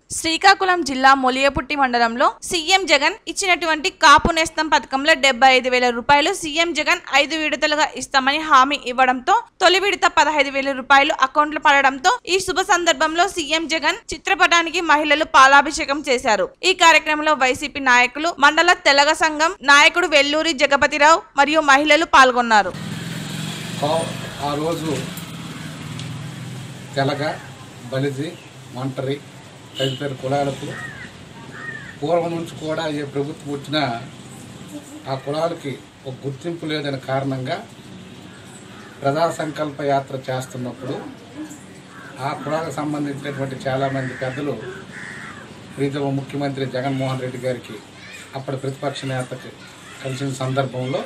శ్రీకాకుళం జిల్లా మొలియపుట్టి మండలంలో సీఎం జగన్ ఇచ్చినటువంటి కాపు నేస్తం పథకంలో డెబ్బై ఐదు వేల రూపాయలు సీఎం జగన్ ఐదు విడతలుగా ఇస్తామని హామీ ఇవ్వడంతో తొలి విడత పదహైదు వేల రూపాయలు అకౌంట్లో పడడంతో ఈ శుభ సందర్భంలో సీఎం జగన్ చిత్రపటానికి మహిళలు పాలాభిషేకం చేశారు ఈ కార్యక్రమంలో వైసీపీ నాయకులు మండల తెలగ సంఘం నాయకుడు వెల్లూరి జగపతిరావు మరియు మహిళలు పాల్గొన్నారు కా- ఆ రోజు తెలగ బలిజి ఒంటరి తదితర కులాలకు పూర్వం నుంచి కూడా ఏ ప్రభుత్వం వచ్చినా ఆ కులాలకి ఒక గుర్తింపు లేదని కారణంగా ప్రజా సంకల్ప యాత్ర చేస్తున్నప్పుడు ఆ కులాలకు సంబంధించినటువంటి చాలామంది పెద్దలు ప్రీతమ ముఖ్యమంత్రి జగన్మోహన్ రెడ్డి గారికి అప్పటి ప్రతిపక్ష నేతకి కలిసిన సందర్భంలో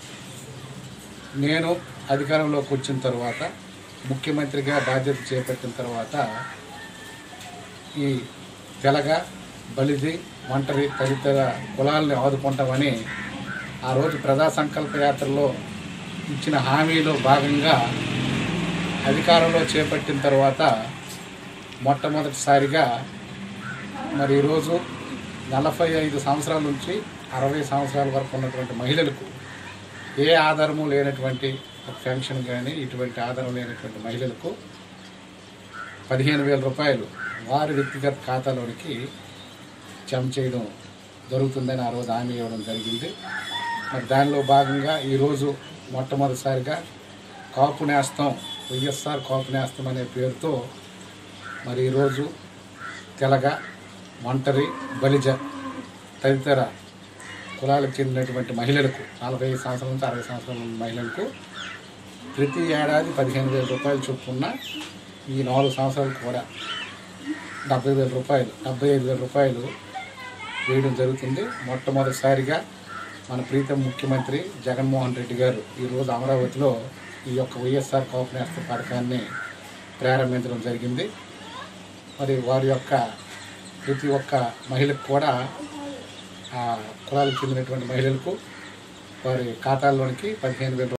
నేను అధికారంలోకి వచ్చిన తర్వాత ముఖ్యమంత్రిగా బాధ్యత చేపట్టిన తర్వాత ఈ తెలగ బలిజి ఒంటరి తదితర కులాలని ఆదుకుంటామని ఆ రోజు ప్రజా సంకల్ప యాత్రలో ఇచ్చిన హామీలో భాగంగా అధికారంలో చేపట్టిన తర్వాత మొట్టమొదటిసారిగా మరి ఈరోజు నలభై ఐదు సంవత్సరాల నుంచి అరవై సంవత్సరాల వరకు ఉన్నటువంటి మహిళలకు ఏ ఆధారము లేనటువంటి ఒక పెన్షన్ కానీ ఇటువంటి ఆధారం లేనటువంటి మహిళలకు పదిహేను వేల రూపాయలు వారి వ్యక్తిగత ఖాతాలోనికి జమ చేయడం జరుగుతుందని ఆ రోజు హామీ ఇవ్వడం జరిగింది మరి దానిలో భాగంగా ఈరోజు మొట్టమొదటిసారిగా కాపు నేస్తం వైఎస్ఆర్ కాపు నేస్తం అనే పేరుతో మరి ఈరోజు తెలగ ఒంటరి బలిజ తదితర కులాలకు చెందినటువంటి మహిళలకు నలభై ఐదు సంవత్సరాల నుంచి అరవై సంవత్సరాల మహిళలకు ప్రతి ఏడాది పదిహేను వేల రూపాయలు చొప్పున ఈ నాలుగు సంవత్సరాలకు కూడా డెబ్బై వేల రూపాయలు డెబ్బై ఐదు వేల రూపాయలు వేయడం జరుగుతుంది మొట్టమొదటిసారిగా మన ప్రీతం ముఖ్యమంత్రి జగన్మోహన్ రెడ్డి గారు ఈరోజు అమరావతిలో ఈ యొక్క వైఎస్ఆర్ కాపు నేస్త పథకాన్ని ప్రారంభించడం జరిగింది మరి వారి యొక్క ప్రతి ఒక్క మహిళకు కూడా ఆ కులాలకు చెందినటువంటి మహిళలకు వారి ఖాతాల్లోనికి పదిహేను వేల